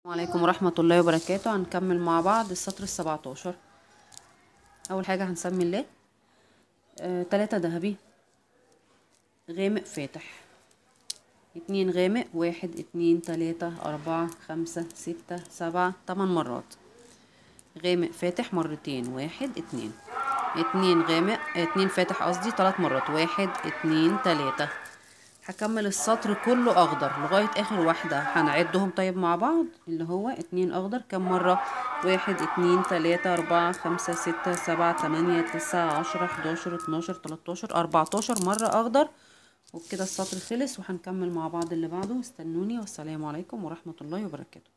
السلام عليكم ورحمة الله وبركاته هنكمل مع بعض السطر السبعتاشر أول حاجة هنسمي الله آه، تلاتة ذهبي غامق فاتح اتنين غامق واحد اتنين تلاتة أربعة خمسة ستة سبعة تمن مرات غامق فاتح مرتين واحد اتنين اتنين غامق اتنين فاتح قصدي تلات مرات واحد اتنين تلاتة هكمل السطر كله اخضر لغاية اخر واحدة هنعدهم طيب مع بعض اللي هو اتنين اخضر كم مرة واحد اتنين تلاتة اربعة خمسة ستة سبعة تمانية تسعة عشرة حداشر اتناشر تلاتاشر اربعتاشر مرة اخضر وبكده السطر خلص وهنكمل مع بعض اللي بعده استنوني والسلام عليكم ورحمة الله وبركاته